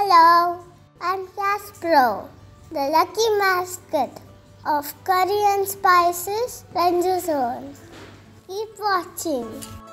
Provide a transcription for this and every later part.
Hello, I'm Caspro, the lucky mascot of Curry and Spices Ranger Zone. Keep watching.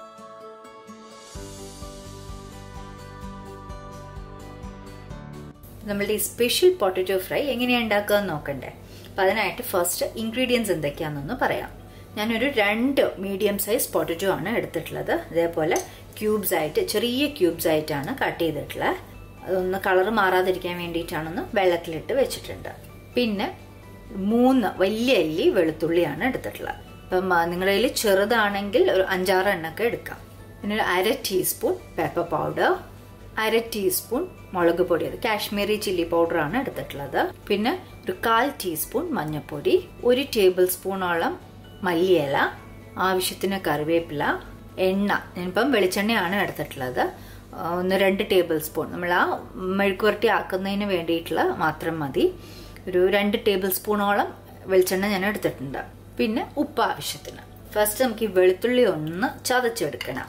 നമ്മളുടെ ഈ special potato fry എങ്ങനെയാണ് ഉണ്ടാക്കുക എന്ന് നോക്കണ്ടേ അപ്പം അതിനായിട്ട് ഫസ്റ്റ് ഇൻഗ്രീഡിയൻസ് എന്തൊക്കെയാണെന്നൊന്ന് പറയാം ഞാനൊരു രണ്ട് മീഡിയം സൈസ് പൊട്ടറ്റോ ആണ് എടുത്തിട്ടുള്ളത് അതേപോലെ ക്യൂബ്സ് ആയിട്ട് ചെറിയ ക്യൂബ്സ് ആയിട്ടാണ് കട്ട് ചെയ്തിട്ടുള്ളത് അതൊന്ന് കളർ മാറാതിരിക്കാൻ വേണ്ടിയിട്ടാണെന്ന് വെള്ളത്തിലിട്ട് വെച്ചിട്ടുണ്ട് പിന്നെ മൂന്ന് വലിയ അല്ലി വെളുത്തുള്ളിയാണ് എടുത്തിട്ടുള്ളത് അപ്പം ആ, നിങ്ങളുടെ കയ്യിൽ ചെറുതാണെങ്കിൽ ഒരു അഞ്ചാറ് എണ്ണൊക്കെ എടുക്കാം പിന്നെ ഒരു അര ടീസ്പൂൺ പെപ്പർ പൗഡർ അര ടീസ്പൂൺ മുളക് പൊടി അത് കാശ്മീരി ചില്ലി പൗഡറാണ് എടുത്തിട്ടുള്ളത് പിന്നെ ഒരു കാൽ ടീസ്പൂൺ മഞ്ഞൾപ്പൊടി ഒരു ടേബിൾ സ്പൂണോളം മല്ലിയില ആവശ്യത്തിന് കറിവേപ്പില എണ്ണ ഞാനിപ്പം വെളിച്ചെണ്ണയാണ് എടുത്തിട്ടുള്ളത് ആ, ഒന്ന് രണ്ട് ടേബിൾ സ്പൂൺ നമ്മൾ ആ മെഴുക്കുവരട്ടി ആക്കുന്നതിന് വേണ്ടിയിട്ടുള്ള മാത്രം മതി ഒരു രണ്ട് ടേബിൾ സ്പൂണോളം വെളിച്ചെണ്ണ ഞാൻ എടുത്തിട്ടുണ്ട് പിന്നെ ഉപ്പ് ആവശ്യത്തിന് ഫസ്റ്റ് നമുക്ക് ഈ വെളുത്തുള്ളി ഒന്ന് ചതച്ചെടുക്കണം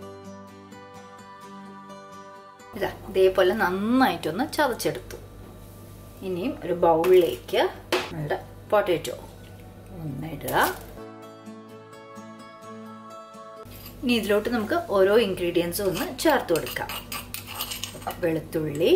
ഇതാ ഇതേപോലെ നന്നായിട്ടൊന്ന് ചതച്ചെടുത്തു ഇനിയും ഒരു ബൗളിലേക്ക് നമ്മുടെ പൊട്ടാറ്റോ ഒന്നിടുക ഇനി ഇതിലോട്ട് നമുക്ക് ഓരോ ഇൻഗ്രീഡിയൻസും ഒന്ന് ചേർത്ത് കൊടുക്കാം വെളുത്തുള്ളി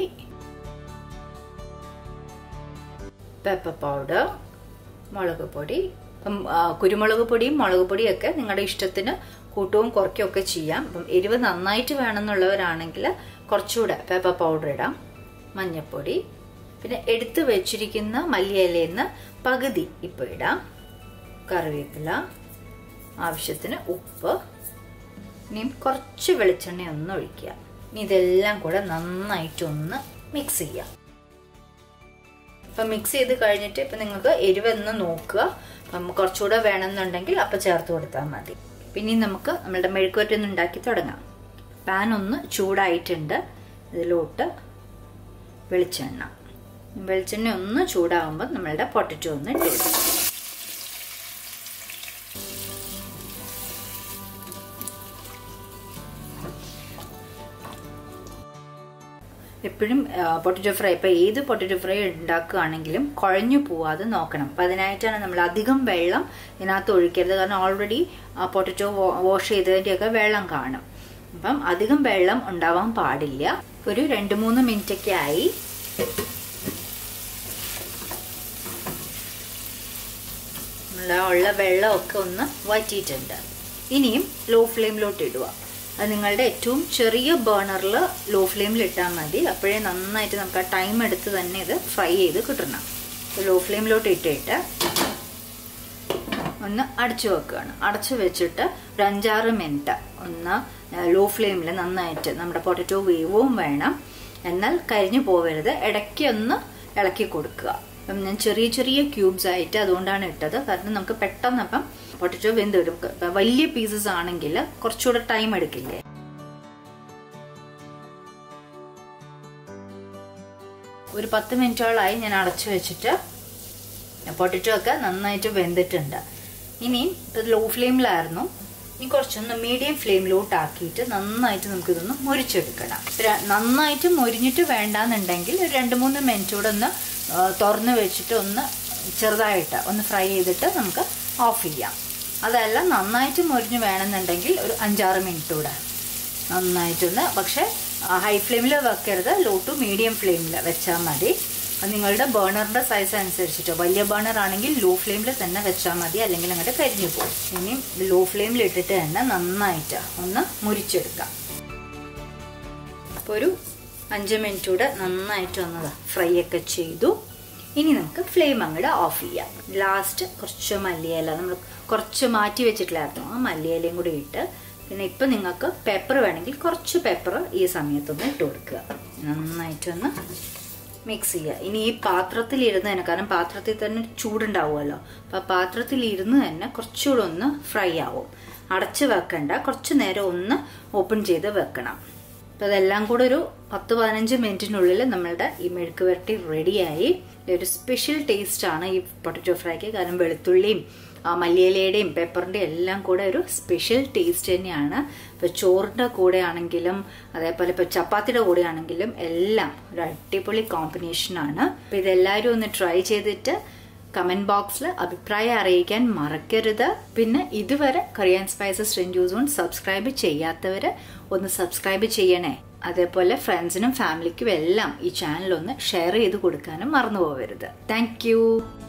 പെപ്പർ പൗഡർ മുളക് പൊടി ഇപ്പം ആ, കുരുമുളക് പൊടിയും മുളക് പൊടിയും ഒക്കെ നിങ്ങളുടെ ഇഷ്ടത്തിന് കൂട്ടവും കുറയ്ക്കുകയും ഒക്കെ ചെയ്യാം അപ്പം എരിവ് നന്നായിട്ട് വേണമെന്നുള്ളവരാണെങ്കിൽ കുറച്ചുകൂടെ പെപ്പർ പൗഡർ ഇടാം മഞ്ഞൾപ്പൊടി പിന്നെ എടുത്തു വെച്ചിരിക്കുന്ന മല്ലിയിലയിൽ നിന്ന് പകുതി ഇപ്പോൾ ഇടാം കറിവേപ്പില ആവശ്യത്തിന് ഉപ്പ് ഇനിയും കുറച്ച് വെളിച്ചെണ്ണ ഒന്ന് ഒഴിക്കുക ഇനി ഇതെല്ലാം കൂടെ നന്നായിട്ടൊന്ന് മിക്സ് ചെയ്യാം അപ്പം മിക്സ് ചെയ്ത് കഴിഞ്ഞിട്ട് ഇപ്പം നിങ്ങൾക്ക് എരിവെന്ന് നോക്കുക അപ്പം കുറച്ചുകൂടെ വേണമെന്നുണ്ടെങ്കിൽ അപ്പം ചേർത്ത് കൊടുത്താൽ മതി പിന്നെ നമുക്ക് നമ്മളുടെ മെഴുക്കുവരട്ടി ഒന്ന് ഉണ്ടാക്കി തുടങ്ങാം പാൻ ഒന്ന് ചൂടായിട്ടുണ്ട് ഇതിലോട്ട് വെളിച്ചെണ്ണ വെളിച്ചെണ്ണ ഒന്ന് ചൂടാകുമ്പോൾ നമ്മളുടെ പൊട്ടറ്റോ ഒന്ന് ഇട്ട് കൊടുക്കാം എപ്പോഴും പൊട്ടറ്റോ ഫ്രൈ ഇപ്പോൾ ഏത് പൊട്ടറ്റോ ഫ്രൈ ഉണ്ടാക്കുകയാണെങ്കിലും കുഴഞ്ഞു പോവാതെ നോക്കണം അപ്പം അതിനായിട്ടാണ് നമ്മൾ അധികം വെള്ളം ഇതിനകത്ത് ഒഴിക്കരുത് കാരണം ഓൾറെഡി പൊട്ടറ്റോ വാഷ് ചെയ്തതിൻ്റെയൊക്കെ വെള്ളം കാണും അപ്പം അധികം വെള്ളം ഉണ്ടാവാൻ പാടില്ല ഒരു രണ്ട് മൂന്ന് മിനിറ്റ് ഒക്കെ ആയി നമ്മളെ ഉള്ള വെള്ളമൊക്കെ ഒന്ന് വറ്റിയിട്ടുണ്ട് ഇനിയും ലോ ഫ്ലെയിമിലോട്ട് ഇടുക അത് നിങ്ങളുടെ ഏറ്റവും ചെറിയ ബേണറിൽ ലോ ഫ്ലെയിമിൽ ഇട്ടാൽ മതി അപ്പോഴേ നന്നായിട്ട് നമുക്ക് ആ ടൈം എടുത്ത് തന്നെ ഇത് ഫ്രൈ ചെയ്ത് കിട്ടണം ലോ ഫ്ലെയിമിലോട്ട് ഇട്ടിട്ട് ഒന്ന് അടച്ചു വെക്കുകയാണ് അടച്ചു വെച്ചിട്ട് ഒരു അഞ്ചാറ് മിനിറ്റ് ഒന്ന് ലോ ഫ്ലെയിമിൽ നന്നായിട്ട് നമ്മുടെ പൊട്ടറ്റോ വേവും വേണം എന്നാൽ കരിഞ്ഞു പോവരുത് ഇടയ്ക്ക് ഒന്ന് ഇളക്കി കൊടുക്കുക അപ്പം ഞാൻ ചെറിയ ചെറിയ ക്യൂബ്സ് ആയിട്ട് അതുകൊണ്ടാണ് ഇട്ടത് കാരണം നമുക്ക് പെട്ടെന്ന് അപ്പം പൊട്ടറ്റോ വെന്ത് വരും ഇപ്പം വലിയ പീസസ് ആണെങ്കിൽ കുറച്ചുകൂടെ ടൈം എടുക്കില്ലേ ഒരു പത്ത് മിനിറ്റോളായി ഞാൻ അടച്ചു വെച്ചിട്ട് പൊട്ടറ്റോ ഒക്കെ നന്നായിട്ട് വെന്തിട്ടുണ്ട് ഇനി ഇത് ലോ ഫ്ലെയിമിലായിരുന്നു ഇനി കുറച്ചൊന്ന് മീഡിയം ഫ്ലെയിമിലോട്ട് ആക്കിയിട്ട് നന്നായിട്ട് നമുക്കിതൊന്ന് മുരിച്ചെടുക്കണം ര- നന്നായിട്ട് മുരിഞ്ഞിട്ട് വേണ്ടാന്നുണ്ടെങ്കിൽ ഒരു രണ്ട് മൂന്ന് മിനിറ്റ് കൂടെ ഒന്ന് ആ, തുറന്ന് വെച്ചിട്ട് ഒന്ന് ചെറുതായിട്ട് ഒന്ന് ഫ്രൈ ചെയ്തിട്ട് നമുക്ക് ഓഫ് ചെയ്യാം അതല്ല നന്നായിട്ട് മുരിഞ്ഞ് വേണമെന്നുണ്ടെങ്കിൽ ഒരു അഞ്ചാറ് മിനിറ്റ് കൂടെ നന്നായിട്ടൊന്ന് പക്ഷേ ഹൈ ഫ്ലെയിമിൽ വെക്കരുത് ലോ ടു മീഡിയം ഫ്ലെയിമിൽ വെച്ചാൽ മതി അത് നിങ്ങളുടെ ബേണറിൻ്റെ സൈസ് അനുസരിച്ചിട്ടോ വലിയ ബേണർ ആണെങ്കിൽ ലോ ഫ്ലെയിമിൽ തന്നെ വെച്ചാൽ മതി അല്ലെങ്കിൽ അങ്ങോട്ട് കരിഞ്ഞു പോകും ഇനി ലോ ഫ്ലെയിമിൽ ഇട്ടിട്ട് തന്നെ നന്നായിട്ട് ഒന്ന് മുരിച്ചെടുക്കാം അപ്പോൾ ഒരു അഞ്ച് മിനിറ്റ് കൂടെ നന്നായിട്ട് ഒന്ന് ഫ്രൈ ഒക്കെ ചെയ്തു ഇനി നമുക്ക് ഫ്ലെയിം അങ്ങോട്ട് ഓഫ് ചെയ്യാം ലാസ്റ്റ് കുറച്ച് മല്ലിയില നമ്മൾ കുറച്ച് മാറ്റി വെച്ചിട്ടില്ലായിരുന്നു ആ മല്ലിയിലയും കൂടി ഇട്ട് പിന്നെ ഇപ്പം നിങ്ങൾക്ക് പെപ്പർ വേണമെങ്കിൽ കുറച്ച് പെപ്പർ ഈ സമയത്തൊന്ന് ഇട്ട് കൊടുക്കുക നന്നായിട്ടൊന്ന് മിക്സ് ചെയ്യുക ഇനി ഈ പാത്രത്തിൽ ഇരുന്ന് തന്നെ കാരണം പാത്രത്തിൽ തന്നെ ചൂടുണ്ടാവുമല്ലോ അപ്പോൾ ആ പാത്രത്തിൽ ഇരുന്ന് തന്നെ കുറച്ചുകൂടെ ഒന്ന് ഫ്രൈ ആവും അടച്ച് വെക്കണ്ട കുറച്ച് നേരം ഒന്ന് ഓപ്പൺ ചെയ്ത് വെക്കണം അപ്പോൾ അതെല്ലാം കൂടെ ഒരു പത്ത് പതിനഞ്ച് മിനിറ്റിനുള്ളിൽ നമ്മളുടെ ഈ മെഴുക്ക് വരട്ടി റെഡിയായി ഒരു സ്പെഷ്യൽ ടേസ്റ്റ് ആണ് ഈ പൊട്ടറ്റോ ഫ്രൈക്ക് കാരണം വെളുത്തുള്ളിയും ആ മല്ലിയിലയുടെയും പെപ്പറിൻ്റെയും എല്ലാം കൂടെ ഒരു സ്പെഷ്യൽ ടേസ്റ്റ് തന്നെയാണ് ഇപ്പോൾ ചോറിൻ്റെ കൂടെ ആണെങ്കിലും അതേപോലെ ഇപ്പോൾ ചപ്പാത്തിയുടെ കൂടെ ആണെങ്കിലും എല്ലാം ഒരു അടിപൊളി കോമ്പിനേഷനാണ് അപ്പോൾ ഇതെല്ലാവരും ഒന്ന് ട്രൈ ചെയ്തിട്ട് കമന്റ് ബോക്സിൽ അഭിപ്രായം അറിയിക്കാൻ മറക്കരുത് പിന്നെ ഇതുവരെ കൊറിയൻ സ്പൈസസ് റിഞ്ചൂസോൺ സബ്സ്ക്രൈബ് ചെയ്യാത്തവര് ഒന്ന് സബ്സ്ക്രൈബ് ചെയ്യണേ അതേപോലെ ഫ്രണ്ട്സിനും ഫാമിലിക്കും എല്ലാം ഈ ചാനൽ ഒന്ന് ഷെയർ ചെയ്ത് കൊടുക്കാനും മറന്നു പോകരുത് താങ്ക്